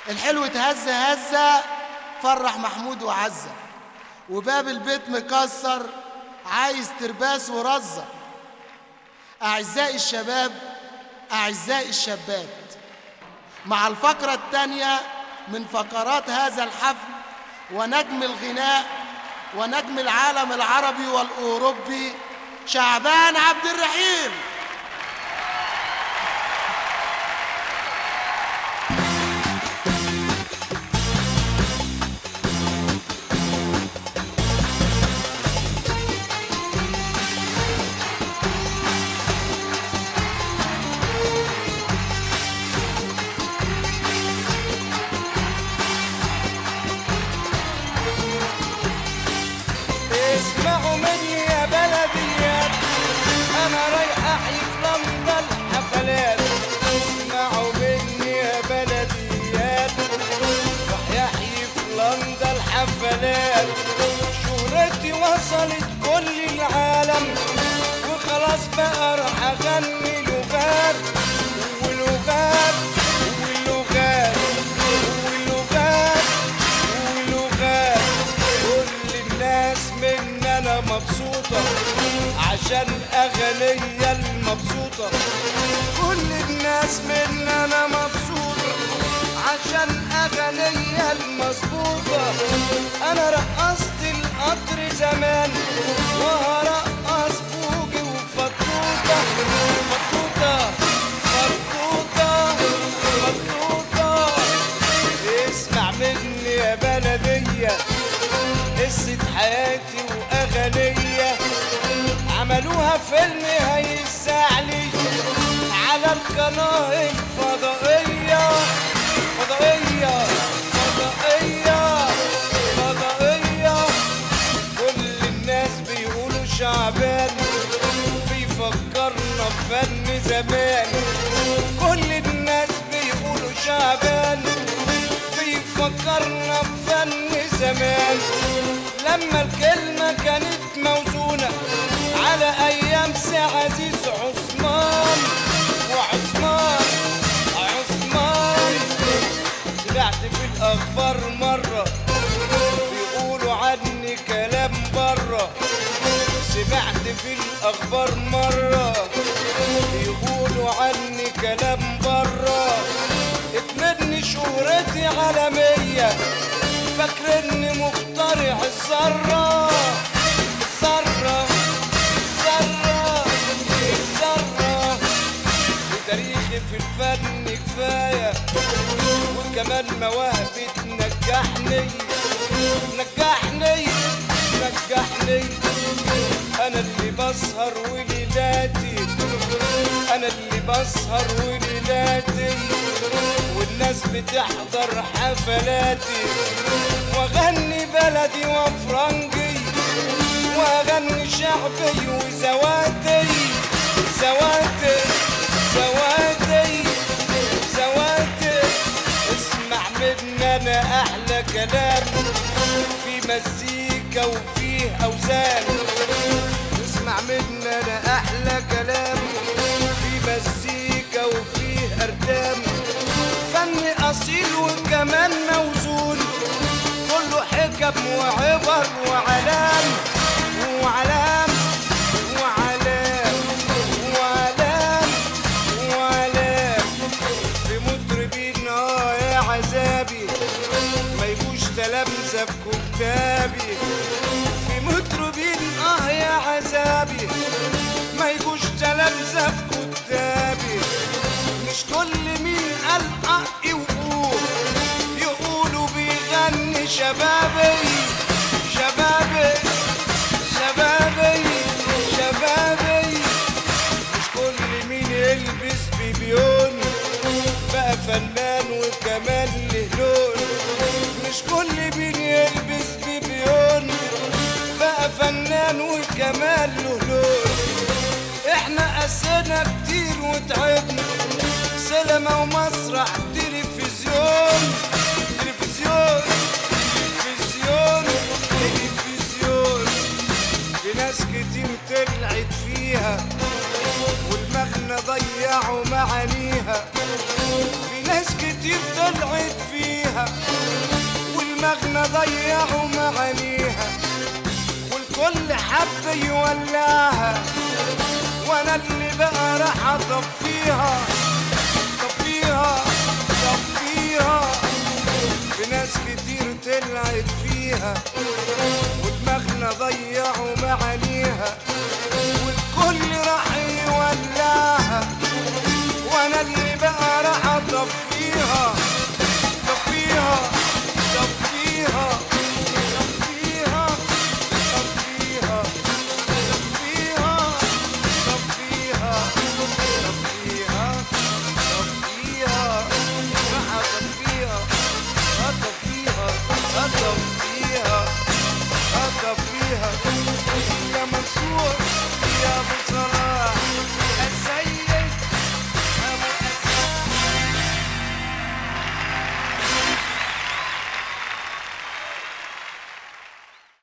الحلو تهز هزة فرح محمود وعزة وباب البيت مكسر عايز ترباس ورزة أعزائي الشباب أعزائي الشابات مع الفقرة الثانية من فقرات هذا الحفل ونجم الغناء ونجم العالم العربي والأوروبي شعبان عبد الرحيم اسمعوا مني يا بلديات انا رايح احيي في لندن حفلات اسمعوا مني يا بلديات رايح احيي في لندن حفلات شهرتي وصلت كل العالم وخلاص بقى راح اغني لغات ولغات ولغات ولغات ولغات كل الناس من انا مبسوطة عشان اغنية المبسوطة كل الناس من انا مبسوطة عشان اغنية المظبوطة انا رقصت القطر زمان وهرقص بوجي وفطوطة فطوطة فطوطة فطوطة اسمع مني يا بلدية قصة حياتي وأغنية عملوها فيلم هيسعلي على القناة الفضائية فضائية فضائية فضائية كل الناس بيقولوا شعبان بيفكرنا بفن زمان كل الناس بيقولوا شعبان بيفكرنا بفن زمان لما الكلمة كانت موزونة على أيام سي عزيز عثمان وعثمان عثمان سمعت في الأخبار مرة بيقولوا عني كلام برا سمعت في الأخبار مرة بيقولوا عني كلام برا اتمني شهرتي عالمية فاكرني مخترع الذرة الذرة الذرة الذرة وتاريخي في الفن كفاية وكمان مواهبي تنجحني نجحني نجحني انا اللي بسهر وليلاتي انا اللي بسهر وليلاتي والناس بتحضر حفلاتي واغني بلدي وفرنجي واغني شعبي وزواتي زواتي زواتي زواتي اسمع مني انا احلى كلام في مزيكا وفيه اوزان اسمع مني انا احلى كلام في مزيكا وفيه اردام فن اصيل وكمان موزون كله حكم وعبر وعلام وعلام وعلام وعلام وعلام في مطربين اه يا عذابي ما يجوش تلامذة في كتابي في مطربين اه يا عذابي ما يجوش تلامذة في كتابي مش كل مين قال اه يقول يقولوا بيغني شبابي شبابي شبابي شبابي مش كل مين يلبس بيبيون بقى فنان وكمان له لون مش كل مين يلبس بيبيون بقى فنان وكمان له لون احنا قسينا كتير وتعبنا سينما ومسرح تلفزيون تلفزيون تلفزيون تلفزيون في ناس كتير طلعت فيها والمغنى ضيعوا معايا معانيها في ناس كتير طلعت فيها والمغنى ضيعوا معانيها والكل حب يولعها وانا اللي بقى راح اطفيها طفيها طفيها في ناس كتير طلعت فيها ودماغنا ضيعوا معانيها